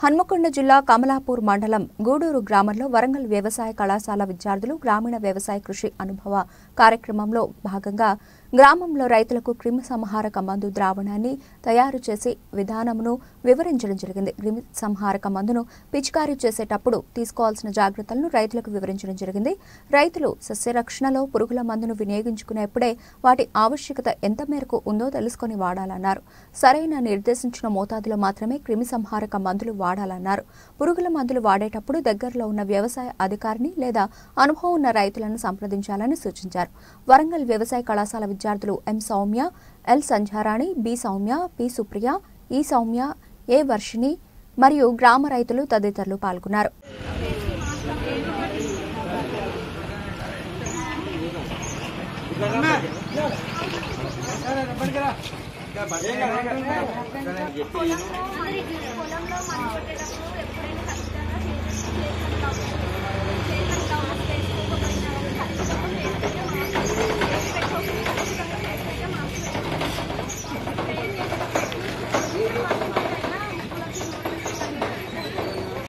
హన్మకొండ జిల్లా కమలాపూర్ మండలం గూడూరు గ్రామంలో వరంగల్ వ్యవసాయ కళాశాల విద్యార్థులు గ్రామీణ వ్యవసాయ కృషి అనుభవ కార్యక్రమంలో భాగంగా గ్రామంలో రైతులకు క్రిమి సంహారక మందు ద్రావణాన్ని తయారు చేసే విధానమును వివరించడం జరిగింది క్రిమి సంహారక మందును పిచికారీ చేసేటప్పుడు తీసుకోవాల్సిన జాగ్రత్తలను రైతులకు వివరించడం జరిగింది రైతులు సస్యరక్షణలో పురుగుల మందును వినియోగించుకునేప్పుడే వాటి ఆవశ్యకత ఎంత మేరకు ఉందో తెలుసుకొని వాడాలన్నారు సరైన నిర్దేశించిన మోతాదులో మాత్రమే క్రిమి సంహారక మందులు వాడాలన్నారు పురుగుల మందులు వాడేటప్పుడు దగ్గరలో ఉన్న వ్యవసాయ అధికారిని లేదా అనుభవం ఉన్న రైతులను సంప్రదించాలని సూచించారు వరంగల్ వ్యవసాయ కళాశాల విద్యార్థులు M Soumya L Sandhyarani B Soumya P Supriya E Soumya ఏ వర్షిణి మరియు గ్రామ రైతులు తదితరులు పాల్గొన్నారు పొలంలో మంచి